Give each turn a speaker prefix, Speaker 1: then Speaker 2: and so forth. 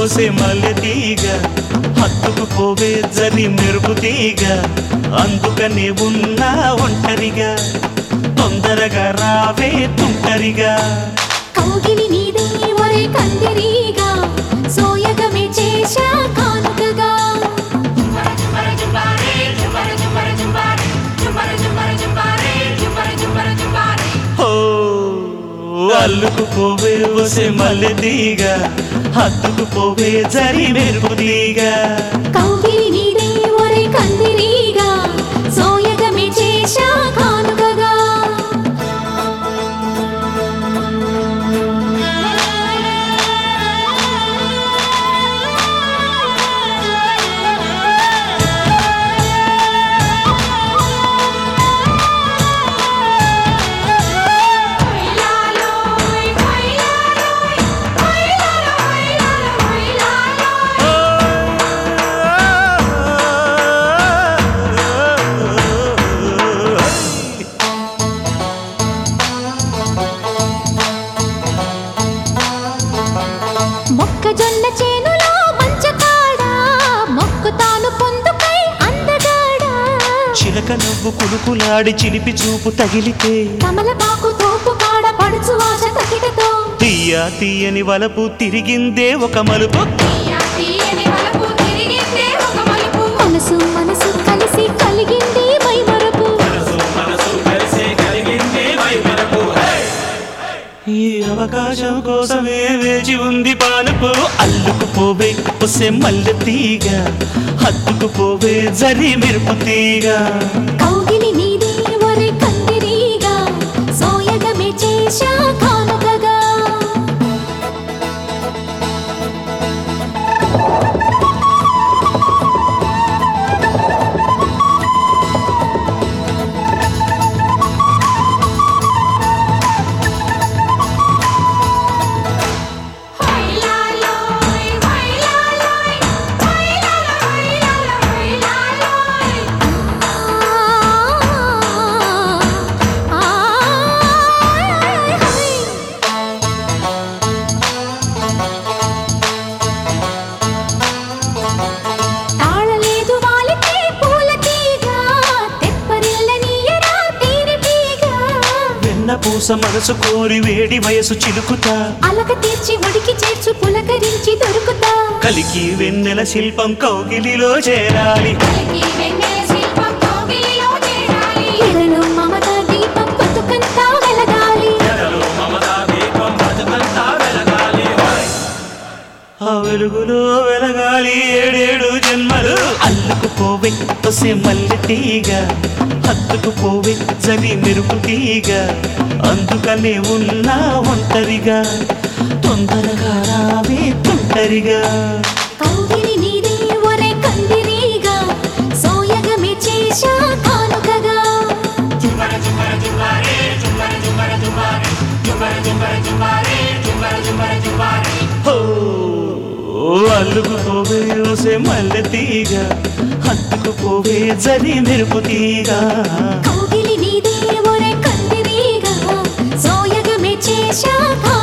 Speaker 1: ఒసే మల్లె తీగ హత్తుకు పోవే జరి మెరుపు తీగ అందుకనే ఉన్నా ఒంటరిగా తొందరగా రావే తుంటరిగా
Speaker 2: కౌగిలి నీదే ఒరే కందిరీగా సోయగమే చేశా కానుకగా
Speaker 1: ఓ అల్లుకు పోవే ఒసే మల్లె తీగ హత్తుకు పోవే జరి మెరుపు తీగ
Speaker 2: కౌగిలి నీదే ఒరే కందిరీగా సోయగమే చేశా కానుకగా మొక్కజొన్న చేనులో మంచకాడ మొక్కు తాను పొందుకై అందగాడా
Speaker 1: చిలక నవ్వు కులుకులాడి చిలిపి చూపు తగిలితే
Speaker 2: కమలపాకు తోపు కాడ పడుచు వాస తకిటతో
Speaker 1: తీయ తీయని వలపు తిరిగిందే ఒక మలుపు
Speaker 2: మనసు మనసు కలిసి కలిగింది మైమరపు
Speaker 1: ఈ అవకాశం కోసమే వేచి ఉంది పానుపు అల్లుకు పోవే ఒసే మల్లె తీగ హత్తుకు పోవే జరి మెరుపు తీగ
Speaker 2: కౌగిలి నీదే ఒరే కందిరీగా సోయగమే చేశా కానుకగా తాళలేదు వాలితే పూల తీగ తెప్పరిల్లనీయరా తీరి తీగ
Speaker 1: వెన్న పూస మనసు కోరి వేడి వయసు చిలుకుతా
Speaker 2: అలక తీర్చి ఒడికి చేర్చు పులకరించి దొరుకుతా
Speaker 1: కలికి వెన్నెల శిల్పం కౌగిలిలో చేరాలి
Speaker 2: ఎడలో మమత దీపం బతుకంతా వెలగాలి
Speaker 1: ఆ వెలుగులో వెలగాలి ఏడేడు జన్మలు అల్లుకు పోవే ఒసే మల్లె తీగ హత్తుకు పోవే జరి మెరుపు తీగ అందుకనే ఉన్నా ఒంటరిగా తొందరగా రావే తుంటరిగా
Speaker 2: కౌగిలి నీదే ఒరే కందిరీగా సోయగమే చేశా కానుకగా
Speaker 1: ఓ అల్లుకు పోవే ఒసే మల్లె తీగ హత్తుకు పోవే జరి మెరుపు తీగ
Speaker 2: కౌగిలి నీదే ఒరే కందిరీగా సోయగమే చేశా కానుకగా